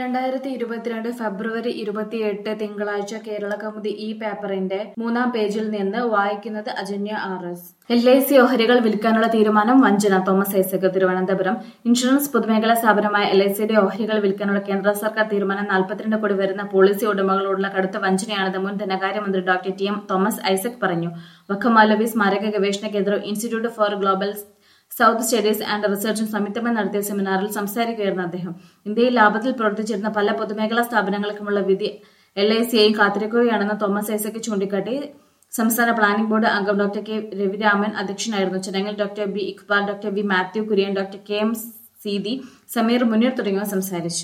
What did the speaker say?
രണ്ടായിരത്തി ഇരുപത്തിരണ്ട് ഫെബ്രുവരി ഇരുപത്തിയെട്ട് തിങ്കളാഴ്ച കേരള കൗമുദി ഈ പേപ്പറിന്റെ മൂന്നാം പേജിൽ നിന്ന് വായിക്കുന്നത് അജന്യ R S L I C ഓഹരികൾ വിൽക്കാനുള്ള തീരുമാനം വഞ്ചന തോമസ് ഐസക് തിരുവനന്തപുരം ഇൻഷുറൻസ് പൊതുമേഖലാ സ്ഥാപനമായ എൽ ഐ സിയുടെ ഓഹരികൾ വിൽക്കാനുള്ള കേന്ദ്ര സർക്കാർ തീരുമാനം നാൽപ്പത്തിരണ്ട് കോടി വരുന്ന പോളിസി ഉടമകളോടുള്ള കടുത്ത വഞ്ചനയാണെന്ന് മുൻ ധനകാര്യമന്ത്രി doctor T M Thomas Isaac പറഞ്ഞു വഖമാലവി സ്മാരക ഗവേഷണ കേന്ദ്രം institute for global south studies and റിസർച്ചും സംയുക്തമായി നടത്തിയ സെമിനാറിൽ സംസാരിക്കുകയായിരുന്നു അദ്ദേഹം ഇന്ത്യയിൽ ലാഭത്തിൽ പ്രവർത്തിച്ചിരുന്ന പല പൊതുമേഖലാ സ്ഥാപനങ്ങൾക്കുമുള്ള വിധി എൽ ഐ സിയെയും കാത്തിരിക്കുകയാണെന്ന് തോമസ് ഐസക് ചൂണ്ടിക്കാട്ടി സംസ്ഥാന പ്ലാനിംഗ് ബോർഡ് അംഗം ഡോക്ടർ കെ രവിരാമൻ അധ്യക്ഷനായിരുന്നു ചടങ്ങിൽ doctor B Iqbal doctor V Mathew Kurian doctor K M Seethi Sameer Muneer തുടങ്ങിയവർ സംസാരിച്ചു